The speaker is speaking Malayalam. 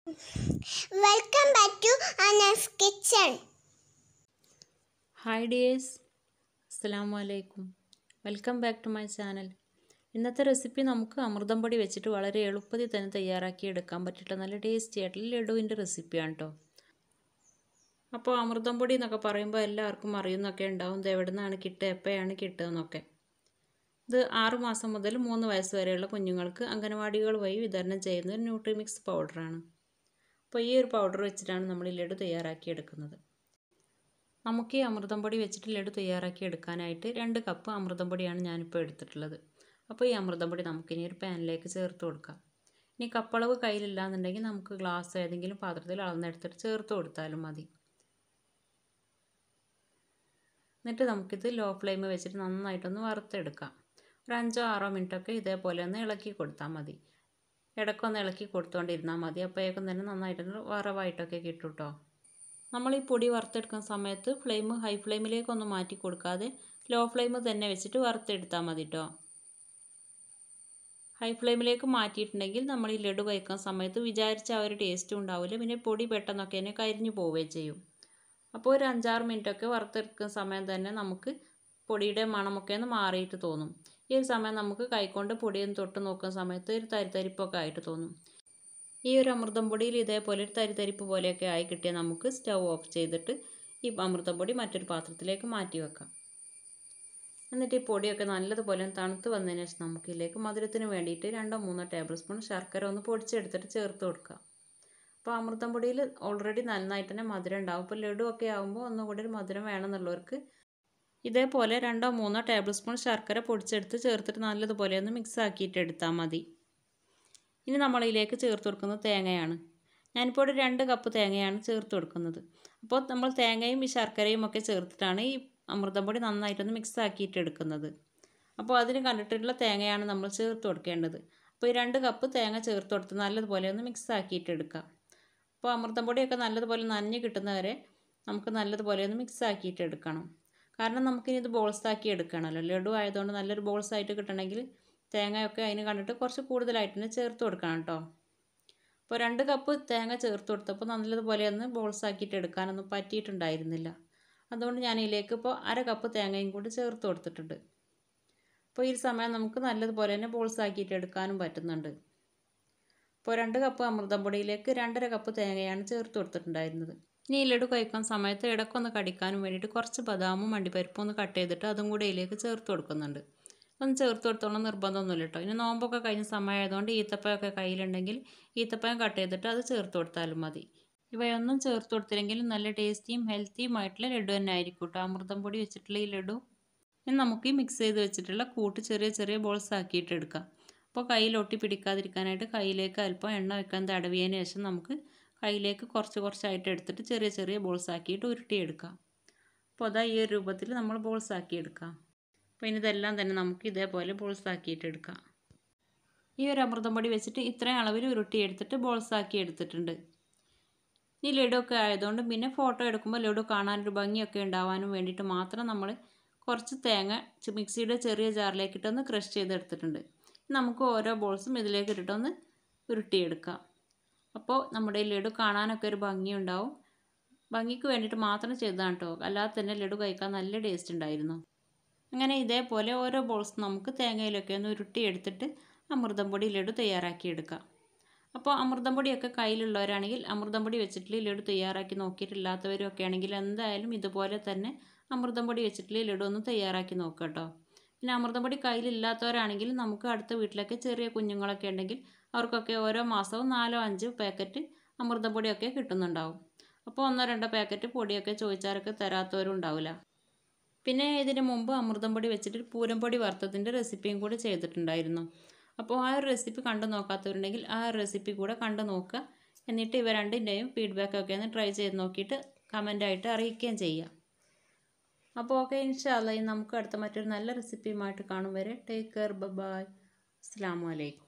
welcome back to Anas kitchen hi dears അസ്സാം വലൈക്കും welcome back to my channel ഇന്നത്തെ റെസിപ്പി നമുക്ക് അമൃതം പൊടി വെച്ചിട്ട് വളരെ എളുപ്പത്തിൽ തന്നെ തയ്യാറാക്കി എടുക്കാൻ പറ്റിയിട്ടുള്ള നല്ല ടേസ്റ്റി ആയിട്ടുള്ള ലഡുവിൻ്റെ റെസിപ്പിയാണ് കേട്ടോ അപ്പോൾ അമൃതം പൊടി എന്നൊക്കെ പറയുമ്പോൾ എല്ലാവർക്കും അറിയുന്നൊക്കെ ഉണ്ടാവും ഇത് എവിടെ നിന്നാണ് കിട്ടുക എപ്പോഴാണ് കിട്ടുക എന്നൊക്കെ ഇത് ആറ് മാസം മുതൽ മൂന്ന് വയസ്സ് വരെയുള്ള കുഞ്ഞുങ്ങൾക്ക് അംഗനവാടികൾ വഴി വിതരണം ചെയ്യുന്ന ഒരു ന്യൂട്രിമിക്സ് പൗഡറാണ് അപ്പോൾ ഈ ഒരു പൗഡർ വെച്ചിട്ടാണ് നമ്മൾ ഈ ലഡു തയ്യാറാക്കി എടുക്കുന്നത് നമുക്ക് ഈ അമൃതം പൊടി വെച്ചിട്ട് ലഡു തയ്യാറാക്കി എടുക്കാനായിട്ട് രണ്ട് കപ്പ് അമൃതം പൊടിയാണ് ഞാനിപ്പോൾ എടുത്തിട്ടുള്ളത് അപ്പോൾ ഈ അമൃതം പൊടി നമുക്കിനി ഒരു പാനിലേക്ക് ചേർത്ത് കൊടുക്കാം ഇനി കപ്പളവ് കയ്യിലില്ല എന്നുണ്ടെങ്കിൽ നമുക്ക് ഗ്ലാസ് ഏതെങ്കിലും പാത്രത്തിൽ അളന്നെടുത്തിട്ട് ചേർത്ത് കൊടുത്താലും മതി എന്നിട്ട് നമുക്കിത് ലോ ഫ്ലെയിം വെച്ചിട്ട് നന്നായിട്ടൊന്ന് വറുത്തെടുക്കാം ഒരു അഞ്ചോ ആറോ മിനിറ്റൊക്കെ ഇതേപോലെ ഒന്ന് ഇളക്കി കൊടുത്താൽ മതി ഇടയ്ക്കൊന്ന് ഇളക്കി കൊടുത്തുകൊണ്ടിരുന്നാൽ മതി അപ്പോഴേക്കും തന്നെ നന്നായിട്ടൊന്ന് വറവായിട്ടൊക്കെ കിട്ടും കേട്ടോ നമ്മൾ ഈ പൊടി വറുത്തെടുക്കുന്ന സമയത്ത് ഫ്ലെയിം ഹൈ ഫ്ലെയിമിലേക്കൊന്നും മാറ്റി കൊടുക്കാതെ ലോ ഫ്ലെയിം തന്നെ വെച്ചിട്ട് വറുത്തെടുത്താൽ മതി കേട്ടോ ഹൈ ഫ്ലെയിമിലേക്ക് മാറ്റിയിട്ടുണ്ടെങ്കിൽ നമ്മൾ ഈ ലഡു കഴിക്കുന്ന സമയത്ത് വിചാരിച്ച ആ ഒരു ടേസ്റ്റും ഉണ്ടാവില്ല പിന്നെ പൊടി പെട്ടെന്നൊക്കെ തന്നെ കരിഞ്ഞു പോവുകയും ചെയ്യും അപ്പോൾ ഒരു അഞ്ചാറ് മിനിറ്റൊക്കെ വറുത്തെടുക്കുന്ന സമയം തന്നെ നമുക്ക് പൊടിയുടെ മണമൊക്കെ ഒന്ന് മാറിയിട്ട് തോന്നും ഈ ഒരു സമയം നമുക്ക് കൈകൊണ്ട് പൊടിയൊന്ന് തൊട്ട് നോക്കുന്ന സമയത്ത് ഒരു തരിതരിപ്പൊക്കെ ആയിട്ട് തോന്നും ഈ ഒരു അമൃതം പൊടിയിൽ ഇതേപോലെ ഒരു തരിതരിപ്പ് പോലെയൊക്കെ ആയി കിട്ടിയാൽ നമുക്ക് സ്റ്റൗ ഓഫ് ചെയ്തിട്ട് ഈ അമൃതം പൊടി മറ്റൊരു പാത്രത്തിലേക്ക് മാറ്റി വെക്കാം എന്നിട്ട് ഈ പൊടിയൊക്കെ നല്ലതുപോലെ തണുത്ത് വന്നതിന് ശേഷം നമുക്ക് ഇതിലേക്ക് മധുരത്തിന് വേണ്ടിയിട്ട് രണ്ടോ മൂന്നോ ടേബിൾ സ്പൂൺ ശർക്കര ഒന്ന് പൊടിച്ചെടുത്തിട്ട് ചേർത്ത് കൊടുക്കാം അപ്പോൾ അമൃതം പൊടിയിൽ ഓൾറെഡി നന്നായിട്ട് തന്നെ മധുരം ഉണ്ടാവും അപ്പോൾ ലഡു ഒക്കെ ആകുമ്പോൾ ഒന്നുകൂടി ഒരു മധുരം വേണമെന്നുള്ളവർക്ക് ഇതേപോലെ രണ്ടോ മൂന്നോ ടേബിൾ സ്പൂൺ ശർക്കര പൊടിച്ചെടുത്ത് ചേർത്തിട്ട് നല്ലതുപോലെ ഒന്ന് മിക്സ് ആക്കിയിട്ട് എടുത്താൽ മതി ഇനി നമ്മളിതിലേക്ക് ചേർത്ത് കൊടുക്കുന്നത് തേങ്ങയാണ് ഞാനിപ്പോൾ ഒരു രണ്ട് കപ്പ് തേങ്ങയാണ് ചേർത്ത് കൊടുക്കുന്നത് അപ്പോൾ നമ്മൾ തേങ്ങയും ഈ ശർക്കരയും ഒക്കെ ചേർത്തിട്ടാണ് ഈ അമൃതം പൊടി നന്നായിട്ടൊന്ന് മിക്സ് ആക്കിയിട്ട് എടുക്കുന്നത് അപ്പോൾ അതിന് കണ്ടിട്ടുള്ള തേങ്ങയാണ് നമ്മൾ ചേർത്ത് കൊടുക്കേണ്ടത് അപ്പോൾ ഈ രണ്ട് കപ്പ് തേങ്ങ ചേർത്ത് കൊടുത്ത് നല്ലതുപോലെ ഒന്ന് മിക്സ് ആക്കിയിട്ട് എടുക്കാം അപ്പോൾ അമൃതം പൊടിയൊക്കെ നല്ലതുപോലെ നനഞ്ഞ് കിട്ടുന്നവരെ നമുക്ക് നല്ലതുപോലെ ഒന്ന് മിക്സ് ആക്കിയിട്ട് എടുക്കണം കാരണം നമുക്കിനി ഇത് ബോൾസ് ആക്കി എടുക്കണമല്ലോ ലഡു ആയതുകൊണ്ട് നല്ലൊരു ബോൾസ് ആയിട്ട് കിട്ടണമെങ്കിൽ തേങ്ങയൊക്കെ അതിന് കണ്ടിട്ട് കുറച്ച് കൂടുതലായിട്ട് തന്നെ ചേർത്ത് കൊടുക്കണം കേട്ടോ അപ്പോൾ രണ്ട് കപ്പ് തേങ്ങ ചേർത്ത് കൊടുത്തപ്പോൾ നല്ലതുപോലെ ഒന്ന് ബോൾസ് ആക്കിയിട്ട് എടുക്കാനൊന്നും പറ്റിയിട്ടുണ്ടായിരുന്നില്ല അതുകൊണ്ട് ഞാൻ ഇതിലേക്ക് ഇപ്പോൾ അര കപ്പ് തേങ്ങയും കൂടി ചേർത്ത് കൊടുത്തിട്ടുണ്ട് അപ്പോൾ ഈ സമയം നമുക്ക് നല്ലതുപോലെ തന്നെ ബോൾസ് ആക്കിയിട്ട് എടുക്കാനും പറ്റുന്നുണ്ട് ഇപ്പോൾ രണ്ട് കപ്പ് അമൃതം പൊടിയിലേക്ക് രണ്ടര കപ്പ് തേങ്ങയാണ് ചേർത്ത് കൊടുത്തിട്ടുണ്ടായിരുന്നത് ഇനി ഈ ലഡു കഴിക്കുന്ന സമയത്ത് ഇടയ്ക്കൊന്ന് കടിക്കാനും വേണ്ടിയിട്ട് കുറച്ച് ബദാമും അണ്ടിപ്പരിപ്പും ഒന്ന് കട്ട് ചെയ്തിട്ട് അതും കൂടി ഇതിലേക്ക് ചേർത്ത് കൊടുക്കുന്നുണ്ട് ഒന്ന് ചേർത്ത് കൊടുത്തോളം നിർബന്ധമൊന്നുമില്ല കേട്ടോ ഇനി നോമ്പൊക്കെ കഴിഞ്ഞ സമയമായതുകൊണ്ട് ഈത്തപ്പഴമൊക്കെ കയ്യിലുണ്ടെങ്കിൽ ഈത്തപ്പഴം കട്ട് ചെയ്തിട്ട് അത് ചേർത്ത് കൊടുത്താലും മതി ഇവയൊന്നും ചേർത്ത് കൊടുത്തില്ലെങ്കിൽ നല്ല ടേസ്റ്റിയും ഹെൽത്തിയും ആയിട്ടുള്ള ലഡു തന്നെ ആയിരിക്കും കേട്ടോ അമൃതം പൊടി വെച്ചിട്ടുള്ള ഈ ലഡു ഇനി നമുക്ക് ഈ മിക്സ് ചെയ്ത് വെച്ചിട്ടുള്ള കൂട്ട് ചെറിയ ചെറിയ ബോൾസ് ആക്കിയിട്ട് എടുക്കാം അപ്പോൾ കയ്യിൽ ഒട്ടി പിടിക്കാതിരിക്കാനായിട്ട് കയ്യിലേക്ക് അല്പം എണ്ണ വെക്കാൻ തടവിയതിന് ശേഷം നമുക്ക് കയ്യിലേക്ക് കുറച്ച് കുറച്ചായിട്ട് എടുത്തിട്ട് ചെറിയ ചെറിയ ബോൾസ് ആക്കിയിട്ട് ഉരുട്ടിയെടുക്കാം അപ്പോൾ അതാ ഈ ഒരു രൂപത്തിൽ നമ്മൾ ബോൾസ് ആക്കി എടുക്കാം അപ്പോൾ ഇനി ഇതെല്ലാം തന്നെ നമുക്ക് ഇതേപോലെ ബോൾസ് ആക്കിയിട്ട് എടുക്കാം ഈ ഒരു അമൃതം പൊടി വെച്ചിട്ട് ഇത്രയും അളവിൽ ഉരുട്ടിയെടുത്തിട്ട് ബോൾസ് ആക്കി എടുത്തിട്ടുണ്ട് ഈ ലഡു ഒക്കെ ആയതുകൊണ്ട് പിന്നെ ഫോട്ടോ എടുക്കുമ്പോൾ ലഡു കാണാനൊരു ഭംഗിയൊക്കെ ഉണ്ടാവാനും വേണ്ടിയിട്ട് മാത്രം നമ്മൾ കുറച്ച് തേങ്ങ മിക്സിയുടെ ചെറിയ ജാറിലേക്കിട്ടൊന്ന് ക്രഷ് ചെയ്തെടുത്തിട്ടുണ്ട് നമുക്ക് ഓരോ ബോൾസും ഇതിലേക്ക് ഇട്ടിട്ടൊന്ന് ഉരുട്ടിയെടുക്കാം അപ്പോൾ നമ്മുടെ ഈ ലഡു കാണാനൊക്കെ ഒരു ഭംഗിയുണ്ടാവും ഭംഗിക്ക് വേണ്ടിയിട്ട് മാത്രം ചെയ്തതാണ് കേട്ടോ അല്ലാതെ തന്നെ ലഡു കഴിക്കാൻ നല്ല ടേസ്റ്റ് ഉണ്ടായിരുന്നു അങ്ങനെ ഇതേപോലെ ഓരോ ബോൾസ് നമുക്ക് തേങ്ങയിലൊക്കെ ഒന്ന് ഉരുട്ടിയെടുത്തിട്ട് അമൃതം പൊടി ലഡു തയ്യാറാക്കിയെടുക്കാം അപ്പോൾ അമൃതം പൊടിയൊക്കെ കയ്യിലുള്ളവരാണെങ്കിൽ അമൃതം പൊടി വെച്ചിട്ടുള്ള ലഡു തയ്യാറാക്കി നോക്കിയിട്ടില്ലാത്തവരും ഒക്കെ ആണെങ്കിൽ എന്തായാലും ഇതുപോലെ തന്നെ അമൃതം പൊടി വെച്ചിട്ടുള്ള ലഡു ഒന്ന് തയ്യാറാക്കി നോക്കുക കേട്ടോ പിന്നെ അമൃതം പൊടി കയ്യിലില്ലാത്തവരാണെങ്കിൽ നമുക്ക് അടുത്ത വീട്ടിലൊക്കെ ചെറിയ കുഞ്ഞുങ്ങളൊക്കെ ഉണ്ടെങ്കിൽ അവർക്കൊക്കെ ഓരോ മാസവും നാലോ അഞ്ചോ പാക്കറ്റ് അമൃതം പൊടിയൊക്കെ കിട്ടുന്നുണ്ടാവും അപ്പോൾ ഒന്നോ രണ്ടോ പാക്കറ്റ് പൊടിയൊക്കെ ചോദിച്ചാലൊക്കെ തരാത്തവരും ഉണ്ടാവില്ല പിന്നെ ഇതിന് മുമ്പ് അമൃതം പൊടി വെച്ചിട്ട് പൂരം പൊടി വറുത്തതിൻ്റെ റെസിപ്പിയും കൂടി ചെയ്തിട്ടുണ്ടായിരുന്നു അപ്പോൾ ആ ഒരു റെസിപ്പി കണ്ടു നോക്കാത്തവരുണ്ടെങ്കിൽ ആ റെസിപ്പി കൂടെ കണ്ടു നോക്കുക എന്നിട്ട് ഇവ രണ്ടിൻ്റെയും ഫീഡ്ബാക്കൊക്കെ ഒന്ന് ട്രൈ ചെയ്ത് നോക്കിയിട്ട് കമൻ്റായിട്ട് അറിയിക്കുകയും ചെയ്യാം അപ്പോൾ ഓക്കെ ഇൻഷാല്ല നമുക്ക് അടുത്ത മറ്റൊരു നല്ല റെസിപ്പിയുമായിട്ട് കാണും വരെ ടേക്ക് കെയർ ബൈ അസ്സാം വലൈക്കും